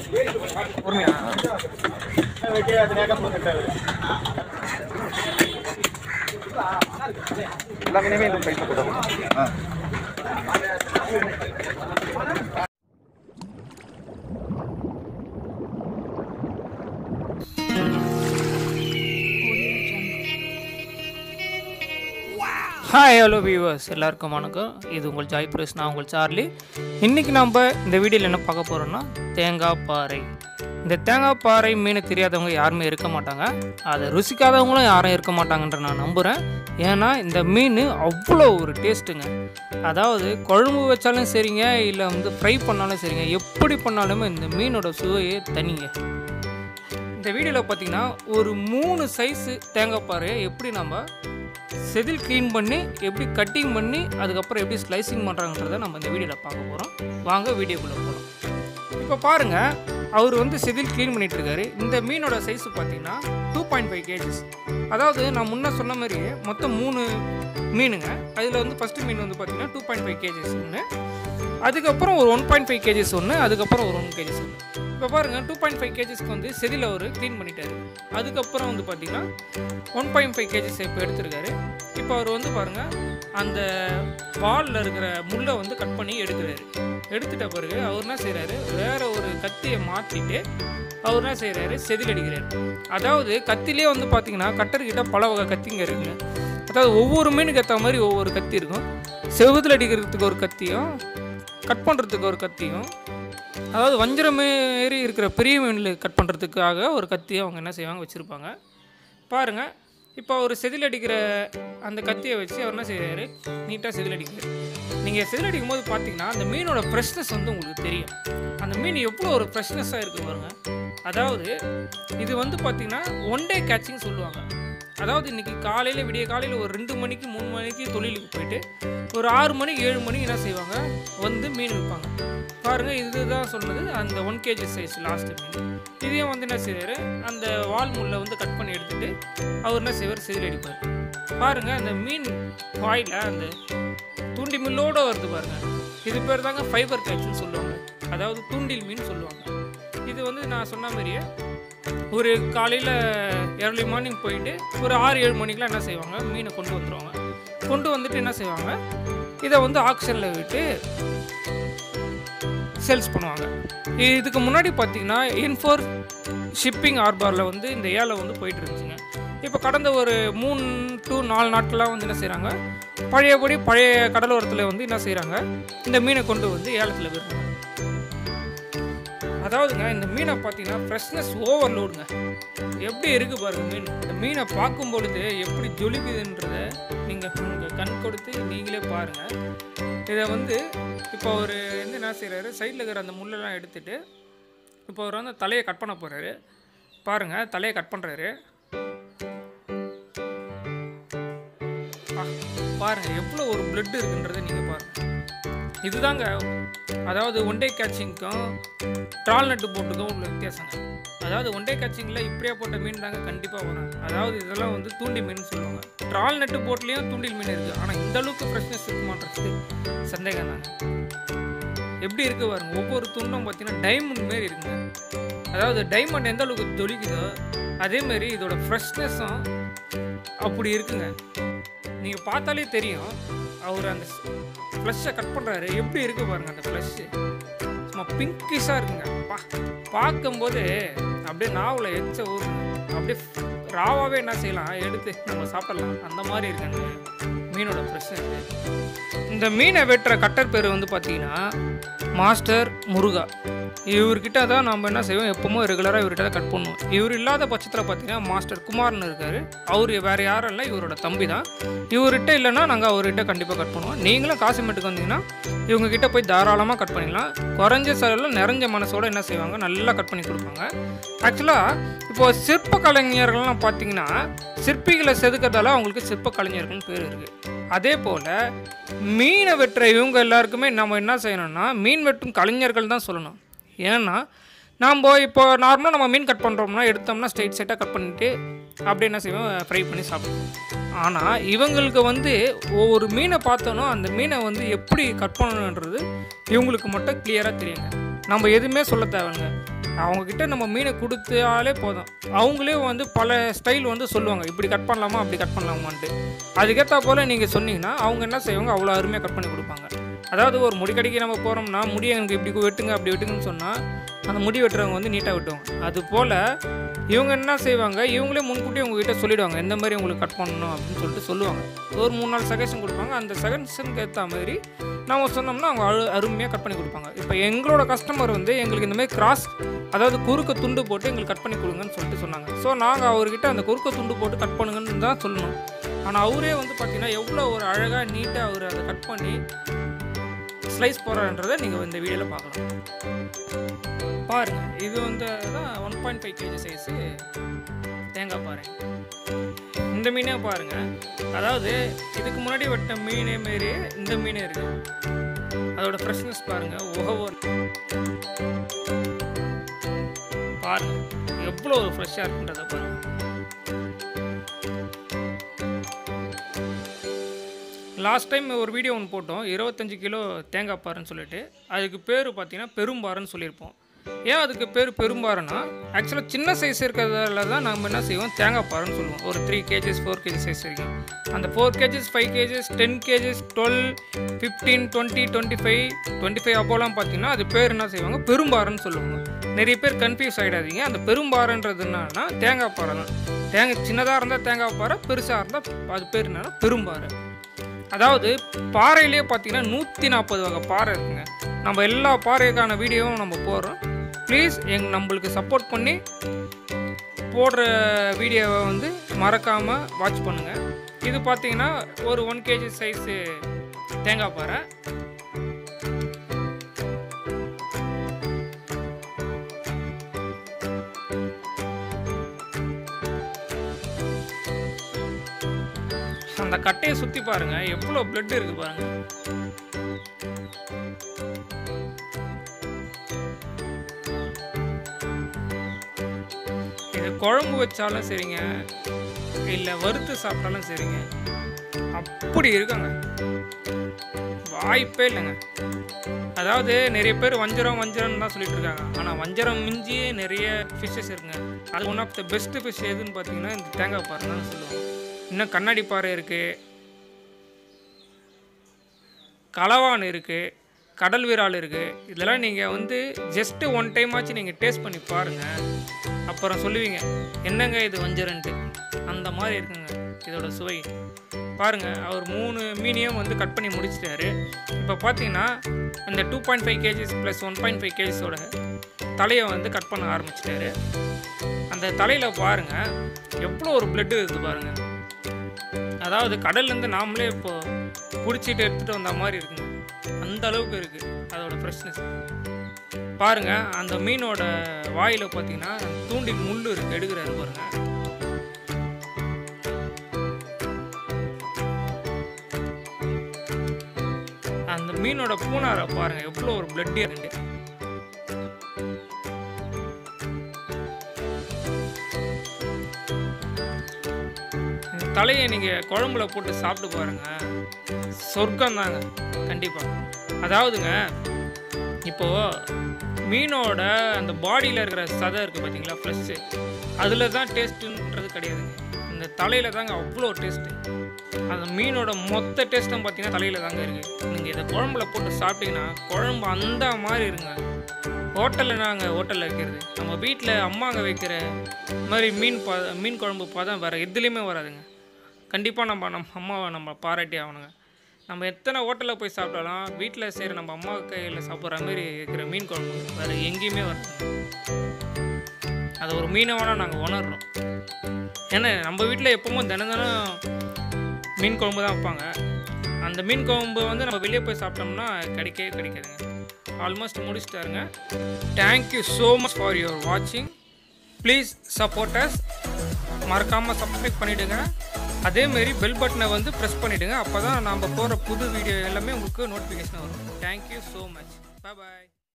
எல்லா மீனையுமே இந்த சைஸ்ல போட்டோம் ஹாய் ஹலோ வியூவர்ஸ் எல்லாருக்கும் வணக்கம் இது உங்கள் ஜாய் பிரஸ் நான் உங்கள் சார்லி இன்றைக்கி நம்ம இந்த வீடியோவில் என்ன பார்க்க போகிறோம்னா தேங்காய் பாறை இந்த தேங்காய் பாறை மீன் தெரியாதவங்க யாருமே இருக்க மாட்டாங்க அதை ருசிக்காதவங்களும் யாரும் இருக்க மாட்டாங்கன்ற நான் நம்புகிறேன் ஏன்னா இந்த மீன் அவ்வளோ ஒரு டேஸ்ட்டுங்க அதாவது குழம்பு வச்சாலும் சரிங்க இல்லை வந்து ஃப்ரை பண்ணாலும் சரிங்க எப்படி பண்ணாலுமே இந்த மீனோட சுவையே தனிங்க இந்த வீடியோவில் பார்த்தீங்கன்னா ஒரு மூணு சைஸு தேங்காய் பாறையை எப்படி நம்ம செதில் க்ளீன் பண்ணி எப்படி கட்டிங் பண்ணி அதுக்கப்புறம் எப்படி ஸ்லைசிங் பண்ணுறாங்கன்றத நம்ம இந்த வீடியோவில் பார்க்க போகிறோம் வாங்க வீடியோக்குள்ளே போகலாம் இப்போ பாருங்கள் அவர் வந்து செதில் க்ளீன் பண்ணிட்டு இருக்காரு இந்த மீனோட சைஸ் பார்த்தீங்கன்னா டூ பாயிண்ட் ஃபைவ் கேஜிஸ் அதாவது நான் முன்ன சொன்ன மாதிரி மொத்தம் மூணு மீனுங்க அதில் வந்து ஃபஸ்ட்டு மீன் வந்து பார்த்தீங்கன்னா டூ பாயிண்ட் ஃபைவ் கேஜிஸ் ஒன்று அதுக்கப்புறம் ஒரு ஒன் பாயிண்ட் ஃபைவ் கேஜிஸ் ஒன்று அதுக்கப்புறம் ஒரு ஒன் கேஜிஸ் ஒன்று இப்போ பாருங்கள் டூ பாயிண்ட் ஃபைவ் கேஜிஸ்க்கு வந்து செதில் அவர் க்ளீன் பண்ணிட்டாரு அதுக்கப்புறம் வந்து பார்த்தீங்கன்னா ஒன் பாயிண்ட் ஃபைவ் கேஜிஸ் இப்போ எடுத்திருக்காரு இப்போ அவர் வந்து பாருங்கள் அந்த வாலில் இருக்கிற முள்ளை வந்து கட் பண்ணி எடுக்கிறாரு எடுத்துட்ட பிறகு அவர் என்ன செய்கிறாரு வேற ஒரு கத்தியை மாற்றிட்டு அவர் என்ன செய்கிறாரு செதில் அடிக்கிறாரு அதாவது கத்திலே வந்து பார்த்தீங்கன்னா கட்டர்கிட்ட பல வகை கத்திங்க இருக்குங்க அதாவது ஒவ்வொரு மீனுக்கு ஏற்ற மாதிரி ஒவ்வொரு கத்தி இருக்கும் செவுதில் அடிக்கிறதுக்கு ஒரு கத்தியும் கட் பண்ணுறதுக்கு ஒரு கத்தியும் அதாவது வஞ்சரம் மாரி இருக்கிற பெரிய மீனில் கட் பண்ணுறதுக்காக ஒரு கத்தியை அவங்க என்ன செய்வாங்க வச்சுருப்பாங்க பாருங்கள் இப்போ அவர் செதில் அடிக்கிற அந்த கத்தியை வச்சு அவர் என்ன செய்கிறாரு நீட்டாக செதில் அடிக்கிறார் நீங்கள் செதில் அடிக்கும் போது பார்த்தீங்கன்னா அந்த மீனோட ஃப்ரெஷ்னஸ் வந்து உங்களுக்கு தெரியும் அந்த மீன் எவ்வளோ ஒரு ஃப்ரெஷ்னஸாக இருக்குது பாருங்க அதாவது இது வந்து பார்த்தீங்கன்னா ஒன் டே கேட்சிங் சொல்லுவாங்க அதாவது இன்றைக்கி காலையில் விடிய காலையில் ஒரு ரெண்டு மணிக்கு மூணு மணிக்கு தொழிலுக்கு போயிட்டு ஒரு ஆறு மணிக்கு ஏழு மணிக்கு என்ன செய்வாங்க வந்து மீன் விற்பாங்க பாருங்கள் இதுதான் சொன்னது அந்த ஒன் கேஜி சைஸ் லாஸ்ட் மீன் இதையும் வந்து என்ன செய்வார் அந்த வால் முள்ளை வந்து கட் பண்ணி எடுத்துட்டு அவர் என்ன செய்வார் செதில் அடிப்பார் பாருங்கள் அந்த மீன் வாயில் அந்த தூண்டி மில்லோடு வருது பாருங்கள் இது பேர் தாங்க ஃபைபர் கேட்ச்னு சொல்லுவாங்க அதாவது தூண்டில் மீன் சொல்லுவாங்க இது வந்து நான் சொன்ன மாதிரியே ஒரு காலையில் ஏர்லி மார்னிங் போயிட்டு ஒரு ஆறு ஏழு மணிக்கெலாம் என்ன செய்வாங்க மீனை கொண்டு வந்துடுவாங்க கொண்டு வந்துட்டு என்ன செய்வாங்க இதை வந்து ஆக்ஷனில் விட்டு சேல்ஸ் பண்ணுவாங்க இதுக்கு முன்னாடி பார்த்தீங்கன்னா இன்ஃபோர் ஷிப்பிங் ஹார்பரில் வந்து இந்த ஏலை வந்து போயிட்டு இருந்துச்சுங்க இப்போ கடந்த ஒரு மூணு டு நாலு நாட்களாக வந்து என்ன செய்கிறாங்க பழையபடி பழைய கடலோரத்தில் வந்து என்ன செய்கிறாங்க இந்த மீனை கொண்டு வந்து ஏலத்தில் விடுறாங்க அதாவதுங்க இந்த மீனை பார்த்தீங்கன்னா ஃப்ரெஷ்னஸ் ஓவர்லோடுங்க எப்படி இருக்குது பாருங்க மீன் இந்த மீனை பார்க்கும் பொழுது எப்படி ஜொலிக்குதுன்றத நீங்கள் உங்கள் கண் கொடுத்து நீங்களே பாருங்கள் இதை வந்து இப்போ அவர் வந்து என்ன செய்கிறாரு சைடில் இருக்கிற அந்த முள்ளெல்லாம் எடுத்துட்டு இப்போ அவர் வந்து தலையை கட் பண்ண போகிறாரு பாருங்கள் தலையை கட் பண்ணுறாரு பாருங்க எவ்வளோ ஒரு பிளட் இருக்குன்றதை நீங்கள் பாருங்கள் இதுதாங்க அதாவது ஒன் டே கேட்சிங்க்கும் ட்ரால் நட்டு போட்டுக்கும் உள்ள வித்தியாசங்க அதாவது ஒன் டே கேட்சிங்கில் இப்படியே போட்ட மீன் தாங்க கண்டிப்பாக வரும் அதாவது இதெல்லாம் வந்து தூண்டி மீன் சொல்லுவாங்க ட்ரால் நட்டு போட்லேயும் தூண்டில் மீன் இருக்குது ஆனால் இந்த அளவுக்கு ஃப்ரெஷ்னஸ் இருக்குமான்றது சந்தேகம் தாங்க எப்படி இருக்கு பாருங்க ஒவ்வொரு துண்டும் பார்த்தீங்கன்னா டைமண்ட் மாரி இருக்குங்க அதாவது டைமண்ட் எந்த அளவுக்கு ஜொலிக்குதோ அதே மாதிரி இதோட ஃப்ரெஷ்னஸும் அப்படி இருக்குங்க நீங்கள் பார்த்தாலே தெரியும் அவர் அந்த ஃப்ளஷ்ஷை கட் பண்ணுறாரு எப்படி இருக்கு பாருங்க அந்த ஃப்ளஷ்ஷு சும்மா பிங்கிஷாக இருக்குங்க பா பார்க்கும்போது அப்படியே நாவில் எச்ச ஊருங்க அப்படியே ராவாகவே என்ன செய்யலாம் எடுத்து நம்ம சாப்பிடலாம் அந்த மாதிரி இருக்குங்க மீனோட ஃப்ரெஷ்னஸ் இந்த மீனை வெட்டுற கட்டர் பேர் வந்து பார்த்தீங்கன்னா மாஸ்டர் முருகா இவர்கிட்ட தான் நம்ம என்ன செய்வோம் எப்பவுமே ரெகுலராக இவர்கிட்ட தான் கட் பண்ணுவோம் இவர் இல்லாத பட்சத்தில் பார்த்தீங்கன்னா மாஸ்டர் குமார்னு இருக்கார் அவர் வேறு யாரும் இல்லை இவரோட தம்பி தான் இவர்கிட்ட இல்லைன்னா நாங்கள் அவர்கிட்ட கண்டிப்பாக கட் பண்ணுவோம் நீங்களும் காசிமேட்டுக்கு வந்தீங்கன்னா இவங்க கிட்ட போய் தாராளமாக கட் பண்ணிடலாம் குறைஞ்ச செலவில் நிறைஞ்ச மனசோட என்ன செய்வாங்க நல்லா கட் பண்ணி கொடுப்பாங்க ஆக்சுவலாக இப்போ சிற்ப கலைஞர்கள்லாம் பார்த்தீங்கன்னா சிற்பிகளை செதுக்கிறதால அவங்களுக்கு சிற்ப கலைஞர்கள்னு பேர் இருக்குது அதே போல் மீனை வெட்டுற இவங்க எல்லாருக்குமே நம்ம என்ன செய்யணும்னா மீன் வெட்டும் கலைஞர்கள் தான் சொல்லணும் ஏன்னா நாம் இப்போ நார்மலாக நம்ம மீன் கட் பண்ணுறோம்னா எடுத்தோம்னா ஸ்ட்ரைட் சைட்டாக கட் பண்ணிட்டு அப்படி என்ன செய்வோம் ஃப்ரை பண்ணி சாப்பிடுவோம் ஆனால் இவங்களுக்கு வந்து ஒவ்வொரு மீனை பார்த்தோன்னா அந்த மீனை வந்து எப்படி கட் பண்ணணுன்றது இவங்களுக்கு மட்டும் கிளியராக தெரியுங்க நம்ம எதுவுமே சொல்ல தேவைங்க அவங்கக்கிட்ட நம்ம மீனை கொடுத்தாலே போதும் அவங்களே வந்து பல ஸ்டைல் வந்து சொல்லுவாங்க இப்படி கட் பண்ணலாமா அப்படி கட் பண்ணலாமான்ட்டு அதுக்கேற்ற போல் நீங்கள் சொன்னீங்கன்னா அவங்க என்ன செய்வாங்க அவ்வளோ அருமையாக கட் பண்ணி கொடுப்பாங்க அதாவது ஒரு முடி கடைக்கு நம்ம போகிறோம்னா முடியை எனக்கு இப்படி வெட்டுங்க அப்படி வெட்டுங்கன்னு சொன்னால் அந்த முடி வெட்டுறவங்க வந்து நீட்டாக வெட்டுவாங்க அது போல் இவங்க என்ன செய்வாங்க இவங்களே முன்கூட்டியே உங்ககிட்ட சொல்லிடுவாங்க எந்த மாதிரி உங்களுக்கு கட் பண்ணணும் அப்படின்னு சொல்லிட்டு சொல்லுவாங்க ஒரு மூணு நாள் சஜஷன் கொடுப்பாங்க அந்த சஜஷனுக்கு ஏற்ற மாதிரி நம்ம சொன்னோம்னா அவங்க அழு அருமையாக கட் பண்ணி கொடுப்பாங்க இப்போ எங்களோட கஸ்டமர் வந்து எங்களுக்கு இந்த மாதிரி கிராஸ் அதாவது குறுக்க துண்டு போட்டு எங்களுக்கு கட் பண்ணி கொடுங்கன்னு சொல்லிட்டு சொன்னாங்க ஸோ நாங்கள் அவர்கிட்ட அந்த குறுக்க துண்டு போட்டு கட் பண்ணுங்கன்னு தான் சொல்லணும் ஆனால் அவரே வந்து பார்த்தீங்கன்னா எவ்வளோ ஒரு அழகாக நீட்டாக அவர் அதை கட் பண்ணி ஸ்லைஸ் போடுறன்றதை நீங்கள் இந்த வீடியோவில் பார்க்கலாம் பாருங்கள் இது வந்து தான் one point five KG size தேங்காய் பாறை இந்த மீனே பாருங்கள் அதாவது இதுக்கு முன்னாடி வெட்ட மீனே மாரி இந்த மீனே இருக்கு அதோட ஃப்ரெஷ்னஸ் பாருங்கள் உகவோர் பாருங்கள் எவ்வளோ ஒரு ஃப்ரெஷ்ஷாக இருக்குன்றதை பாருங்கள் லாஸ்ட் டைம் ஒரு வீடியோ ஒன்று போட்டோம் இருபத்தஞ்சு கிலோ தேங்காய் பாருன்னு சொல்லிட்டு அதுக்கு பேர் பார்த்தீங்கன்னா பெரும்பாறைன்னு சொல்லியிருப்போம் ஏன் அதுக்கு பேர் பெரும்பாறைன்னா ஆக்சுவலாக சின்ன சைஸ் இருக்கிறதால தான் நம்ம என்ன செய்வோம் தேங்காய் பாறைன்னு சொல்லுவோம் ஒரு three KGs four KG size வரைக்கும் அந்த four KGs five KGs ten KGs twelve fifteen twenty twenty five twenty five அப்போலாம் பார்த்தீங்கன்னா அது பேர் என்ன செய்வாங்க பெரும்பாறைன்னு சொல்லுவாங்க நிறைய பேர் கன்ஃபியூஸ் ஆகிடாதீங்க அந்த பெரும்பாறைன்றது என்னன்னா தேங்காய் பாறை தான் தேங்காய் சின்னதாக இருந்தால் தேங்காய் பாறை பெருசாக இருந்தால் அது பேர் என்னன்னா பெரும்பாறை அதாவது பாறையிலே பார்த்தீங்கன்னா நூற்றி நாற்பது வகை பாறை இருக்குங்க நம்ம எல்லா பாறைக்கான வீடியோவும் நம்ம போடுறோம் ப்ளீஸ் எங் நம்மளுக்கு சப்போர்ட் பண்ணி போடுற வீடியோவை வந்து மறக்காமல் வாட்ச் பண்ணுங்கள் இது பார்த்தீங்கன்னா ஒரு ஒன் கேஜி சைஸு தேங்காய் பாறை அந்த கட்டையை சுற்றி பாருங்க எவ்வளோ பிளட் இருக்கு பாருங்க இது குழம்பு வச்சாலும் சரிங்க இல்லை வறுத்து சாப்பிட்டாலும் சரிங்க அப்படி இருக்குங்க வாய்ப்பே இல்லைங்க அதாவது நிறைய பேர் வஞ்சரம் வஞ்சரம்னு தான் சொல்லிட்டு இருக்காங்க ஆனால் வஞ்சரம் மிஞ்சியே நிறைய ஃபிஷ்ஷஸ் இருக்குங்க அது one of the best fish எதுன்னு பார்த்தீங்கன்னா இந்த தேங்காய் பாறை தான் சொல்லுவாங்க இன்னும் கண்ணாடி பாறை இருக்குது கலவான் இருக்குது கடல் விரால் இருக்குது இதெல்லாம் நீங்கள் வந்து ஜஸ்ட்டு ஒன் டைம் ஆச்சு நீங்கள் டேஸ்ட் பண்ணி பாருங்கள் அப்புறம் சொல்லுவீங்க என்னங்க இது வஞ்சரன்ட்டு அந்த மாதிரி இருக்குங்க இதோட சுவை பாருங்கள் அவர் மூணு மீனையும் வந்து கட் பண்ணி முடிச்சிட்டாரு இப்போ பார்த்தீங்கன்னா இந்த two point five KGs plus one point five கேஜிஸோட தலையை வந்து கட் பண்ண ஆரம்பிச்சிட்டாரு அந்த தலையில் பாருங்கள் எவ்வளோ ஒரு பிளட்டு இருக்குது பாருங்கள் அதாவது கடல்லேருந்து நாமளே இப்போ பிடிச்சிட்டு எடுத்துகிட்டு வந்த மாதிரி இருக்குங்க அந்த அளவுக்கு இருக்குது அதோட ஃப்ரெஷ்னஸ் பாருங்க அந்த மீனோட வாயில் பார்த்தீங்கன்னா தூண்டில் முள் இருக்கு எடுக்கிறாரு பாருங்க அந்த மீனோட பூனாரை பாருங்க எவ்வளோ ஒரு பிளட்டி இருக்கு இந்த தலையை நீங்கள் குழம்புல போட்டு சாப்பிட்டு பாருங்க சொர்க்கம் தாங்க கண்டிப்பாக அதாவதுங்க இப்போது மீனோட அந்த பாடியில் இருக்கிற சதை இருக்குது பார்த்தீங்களா ஃப்ரெஷ்ஷு அதில் தான் டேஸ்ட்டுன்றது கிடையாதுங்க இந்த தலையில் தாங்க அவ்வளோ டேஸ்ட்டு அந்த மீனோட மொத்த டேஸ்ட்டும் பார்த்தீங்கன்னா தலையில் தாங்க இருக்குது நீங்கள் இதை குழம்புல போட்டு சாப்பிட்டீங்கன்னா குழம்பு அந்த மாதிரி இருங்க ஹோட்டலில் நாங்கள் ஹோட்டலில் வைக்கிறது நம்ம வீட்டில் அம்மாங்க வைக்கிற மாதிரி மீன் ப மீன் குழம்பு பதம் வேறு எதுலேயுமே வராதுங்க கண்டிப்பாக நம்ம நம்ம அம்மாவை நம்ம பாராட்டி ஆகணுங்க நம்ம எத்தனை ஹோட்டலில் போய் சாப்பிட்டாலும் வீட்டில் செய்கிற நம்ம அம்மா கையில் சாப்பிட்ற மாதிரி இருக்கிற மீன் குழம்பு வேறு எங்கேயுமே வராது அது ஒரு மீனவனா நாங்கள் உணர்றோம் ஏன்னா நம்ம வீட்டில் எப்பவும் தினம் தினம் மீன் குழம்பு தான் வைப்பாங்க அந்த மீன் குழம்பு வந்து நம்ம வெளியே போய் சாப்பிட்டோம்னா கிடைக்கவே கிடைக்காதுங்க ஆல்மோஸ்ட் முடிச்சிட்டாருங்க thank you so much for your வாட்சிங் ப்ளீஸ் சப்போர்ட் அஸ் மறக்காமல் சப்ஸ்கிரைப் பண்ணிவிடுங்க அதேமாரி பெல் பட்டனை வந்து ப்ரெஸ் பண்ணிவிடுங்க அப்போ தான் நம்ம போகிற புது வீடியோ எல்லாமே உங்களுக்கு நோட்டிஃபிகேஷன் வரும் தேங்க்யூ ஸோ மச் பாய்